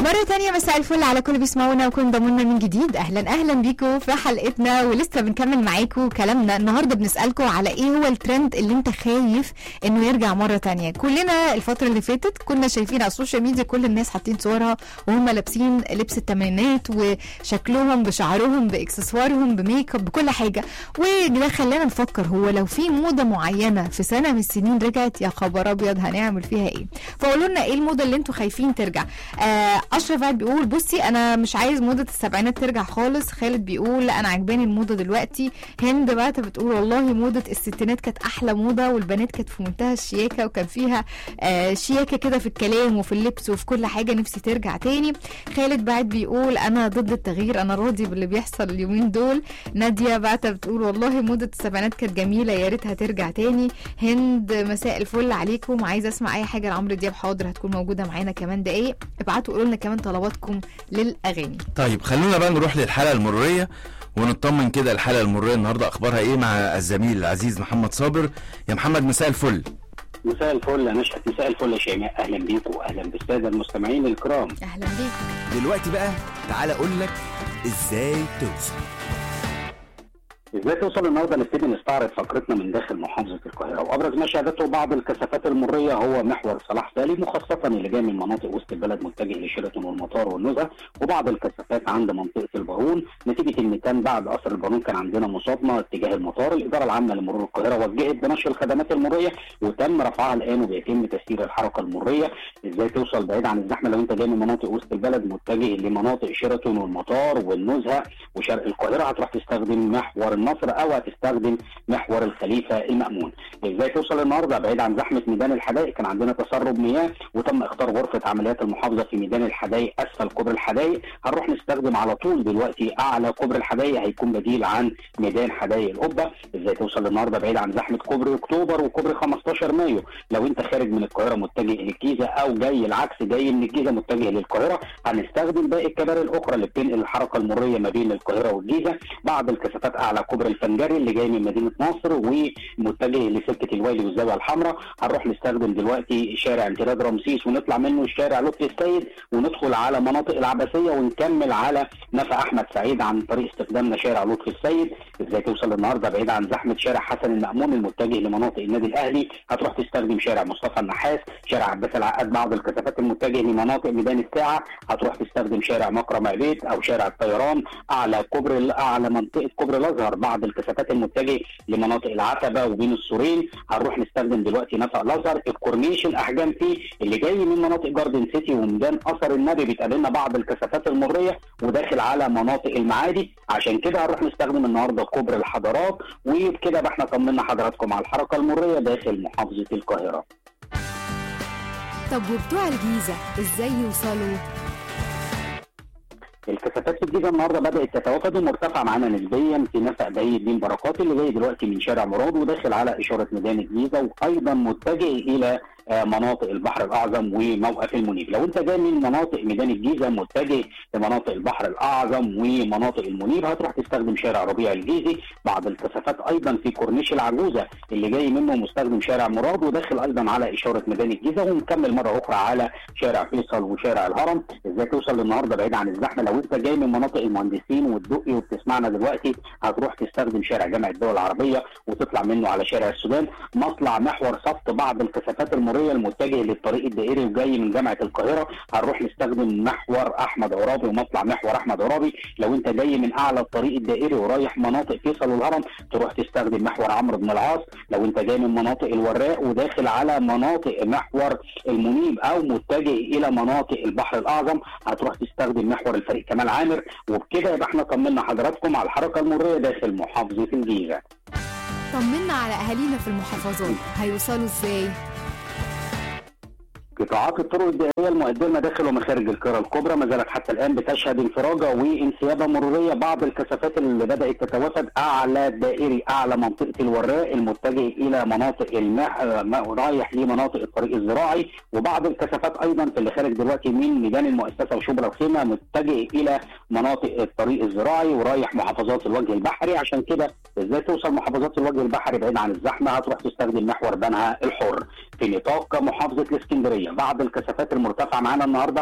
مرة تانية مساء الفل على كل بيسمعونا وكل انضموا من جديد اهلا اهلا بيكم في حلقتنا ولسه بنكمل معاكم كلامنا النهارده بنسألكم على ايه هو الترند اللي انت خايف انه يرجع مرة تانية كلنا الفترة اللي فاتت كنا شايفين على السوشيال ميديا كل الناس حاطين صورها وهم لابسين لبس الثمانينات وشكلهم بشعرهم باكسسوارهم بميك اب بكل حاجة وده خلانا نفكر هو لو في موضة معينة في سنة من السنين رجعت يا خبر ابيض هنعمل فيها ايه فقولوا لنا ايه الموضة اللي انتوا خايفين ترجع آه اشرف قاعد بيقول بصي انا مش عايز موضه السبعينات ترجع خالص خالد بيقول لا انا عجباني الموضه دلوقتي هند بقى بتقول والله موضه الستينات كانت احلى موضه والبنات كانت في منتهى الشياكه وكان فيها آه شياكه كده في الكلام وفي اللبس وفي كل حاجه نفسي ترجع تاني خالد بعد بيقول انا ضد التغيير انا راضي باللي بيحصل اليومين دول ناديه بعت بتقول والله موضه السبعينات كانت جميله يا ريتها ترجع تاني هند مساء الفل عليكم عايزه اسمع اي حاجه لعمرو دياب حاضر هتكون موجوده معانا كمان دقايق ابعتوا قولوا لنا كمان طلباتكم للاغاني طيب خلونا بقى نروح للحلقه المريه ونطمن كده الحلقه المريه النهارده اخبارها ايه مع الزميل العزيز محمد صابر يا محمد مساء الفل مساء الفل يا نشأت مساء الفل يا شيماء اهلا بيكم واهلا بالساده المستمعين الكرام اهلا بيك دلوقتي بقى تعالى اقول لك ازاي توصل ازاي توصل النهارده نبتدي نستعرض فقرتنا من داخل محافظه القاهره وابرز ما شهدته بعض الكثافات المريه هو محور صلاح سالم وخاصه اللي جاي من مناطق وسط البلد متجه لشيراتون والمطار والنزهه وبعض الكثافات عند منطقه البارون نتيجه ان كان بعد قصر البارون كان عندنا مصادمه اتجاه المطار الاداره العامه لمرور القاهره وجهت بنشر الخدمات المريه وتم رفعها الان وبيتم تسيير الحركه المريه ازاي توصل بعيد عن الزحمه لو انت جاي من مناطق وسط البلد متجه لمناطق شيراتون والمطار والنزهه وشرق القاهره هتروح تستخدم محور النصر او هتستخدم محور الخليفه المامون. ازاي توصل النهارده بعيد عن زحمه ميدان الحدائق كان عندنا تسرب مياه وتم اختار غرفه عمليات المحافظه في ميدان الحدائق اسفل كوبري الحدائق هنروح نستخدم على طول دلوقتي اعلى كوبري الحدائق هيكون بديل عن ميدان حدائق القبه. ازاي توصل النهارده بعيد عن زحمه كوبري اكتوبر وكوبري 15 مايو لو انت خارج من القاهره متجه للجيزه او جاي العكس جاي من الجيزه متجه للقاهره هنستخدم باقي الكباري الاخرى اللي بتنقل الحركه المريه ما بين القاهره والجيزه بعض الكثافات اعلى كوبري الفنجري اللي جاي من مدينه نصر ومتجه لسكه الويلي والزاويه الحمراء هنروح نستخدم دلوقتي شارع امتداد رمسيس ونطلع منه الشارع لطفي السيد وندخل على مناطق العباسيه ونكمل على نفق احمد سعيد عن طريق استخدامنا شارع لطفي السيد ازاي توصل النهارده بعيد عن زحمه شارع حسن المامون المتجه لمناطق النادي الاهلي هتروح تستخدم شارع مصطفى النحاس شارع عباس العقاد بعض الكثافات المتجه لمناطق ميدان الساعه هتروح تستخدم شارع مكرم عبيد او شارع الطيران اعلى كوبري اعلى منطقه كوبري الازهر بعض الكثافات المتجه لمناطق العتبه وبين السورين هنروح نستخدم دلوقتي نفق الازهر الكورنيش الاحجام فيه اللي جاي من مناطق جاردن سيتي وميدان اثر النبي بتقابلنا بعض الكثافات المريه وداخل على مناطق المعادي عشان كده هنروح نستخدم النهارده كوبري الحضارات وبكده بقى احنا طمنا حضراتكم على الحركه المريه داخل محافظه القاهره طب وبتوع الجيزه ازاي يوصلوا الكثافات في الجيزه النهارده بدات تتوافد ومرتفعه معانا نسبيا في نفق بهي الدين بركات اللي جاي دلوقتي من شارع مراد وداخل على اشاره ميدان الجيزه وايضا متجه الى مناطق البحر الاعظم وموقف المنيب لو انت جاي من مناطق ميدان الجيزه متجه لمناطق البحر الاعظم ومناطق المنيب هتروح تستخدم شارع ربيع الجيزي بعض الكثافات ايضا في كورنيش العجوزه اللي جاي منه مستخدم شارع مراد وداخل ايضا على اشاره ميدان الجيزه ونكمل مره اخرى على شارع فيصل وشارع الهرم ازاي توصل النهارده بعيد عن الزحمه لو انت جاي من مناطق المهندسين والدقي وبتسمعنا دلوقتي هتروح تستخدم شارع جامع الدول العربيه وتطلع منه على شارع السودان مطلع محور صفت بعض الكثافات المريه المتجه للطريق الدائري وجاي من جامعه القاهره هنروح نستخدم محور احمد عرابي ومطلع محور احمد عرابي لو انت جاي من اعلى الطريق الدائري ورايح مناطق فيصل والهرم تروح تستخدم محور عمرو بن العاص لو انت جاي من مناطق الوراق وداخل على مناطق محور المنيب او متجه الى مناطق البحر الاعظم هتروح تستخدم محور الفريق كمال عامر وبكده يبقى احنا طمنا حضراتكم على الحركه المريه داخل محافظه الجيزه طمنا على اهالينا في المحافظات هيوصلوا ازاي قطاعات الطرق الدائريه المقدمه داخل ومخارج القاهره الكبرى ما زالت حتى الان بتشهد انفراجه وانسيابه مروريه بعض الكثافات اللي بدات تتوافد اعلى الدائري اعلى منطقه الوراق المتجه الى مناطق المح... رايح لمناطق الطريق الزراعي وبعض الكثافات ايضا في اللي خارج دلوقتي من ميدان المؤسسه وشبرا الخيمه متجه الى مناطق الطريق الزراعي ورايح محافظات الوجه البحري عشان كده ازاي توصل محافظات الوجه البحري بعيد عن الزحمه هتروح تستخدم محور بنها الحر في نطاق محافظه الاسكندريه بعض الكثافات المرتفعه معانا النهارده في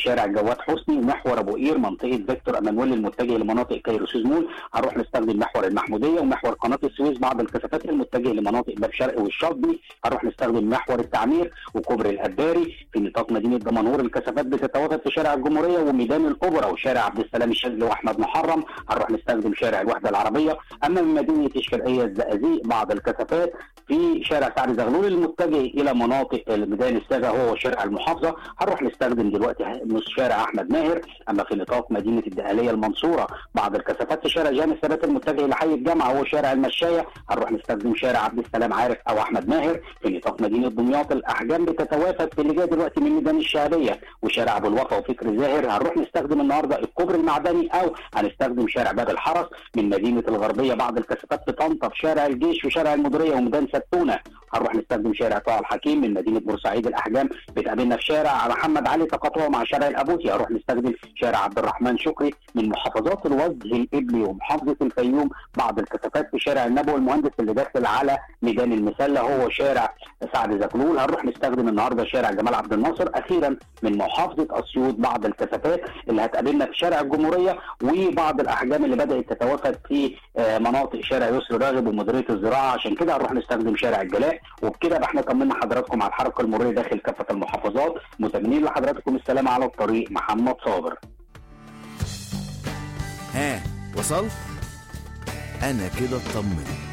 شارع جواد حسني ومحور ابو قير منطقه فيكتور امانويل المتجه لمناطق كايرو سوزمول هنروح نستخدم محور المحموديه ومحور قناه السويس بعض الكثافات المتجه لمناطق باب شرقي والشاطبي هنروح نستخدم محور التعمير وكوبري الاباري في نطاق مدينه دمنهور الكثافات بتتواجد في شارع الجمهوريه وميدان الاوبرا وشارع عبد السلام الشاذلي واحمد محرم هنروح نستخدم شارع الوحده العربيه اما من مدينه الشرقيه الزقازيق بعض الكثافات في شارع سعد زغلول المتجه الى مناطق ميدان الساجه هو شارع المحافظه هنروح نستخدم دلوقتي شارع احمد ماهر اما في نطاق مدينه الدقهليه المنصوره بعض الكثافات في شارع جامع الثبات المتجه لحي الجامعه هو شارع المشايه هنروح نستخدم شارع عبد السلام عارف او احمد ماهر في نطاق مدينه دمياط الاحجام بتتوافد في اللي جاي دلوقتي من ميدان الشهاديه وشارع ابو الوفا وفكر زاهر هنروح نستخدم النهارده الكوبري المعدني او هنستخدم شارع باب الحرس من مدينه الغربيه بعض الكثافات في طنطا في شارع الجيش وشارع المديريه وميدان ستونه هنروح نستخدم شارع طه الحكيم من مدينه بورسعيد الاحجام بتقابلنا في شارع محمد علي تقاطعه مع شارع الابوتي هنروح نستخدم شارع عبد الرحمن شكري من محافظات الوجه القبلي ومحافظه الفيوم بعض الكثافات في شارع النبوي المهندس اللي داخل على ميدان المسله هو شارع سعد زغلول هنروح نستخدم النهارده شارع جمال عبد الناصر اخيرا من محافظه اسيوط بعض الكثافات اللي هتقابلنا في شارع الجمهوريه وبعض الاحجام اللي بدات تتوافد في مناطق شارع يسر راغب ومديريه الزراعه عشان كده هنروح نستخدم شارع الجلاء وبكده بقى احنا طمنا حضراتكم على الحركه المروريه داخل كافه المحافظات متمنين لحضراتكم السلامه على الطريق محمد صابر ها وصلت انا كده اطمنت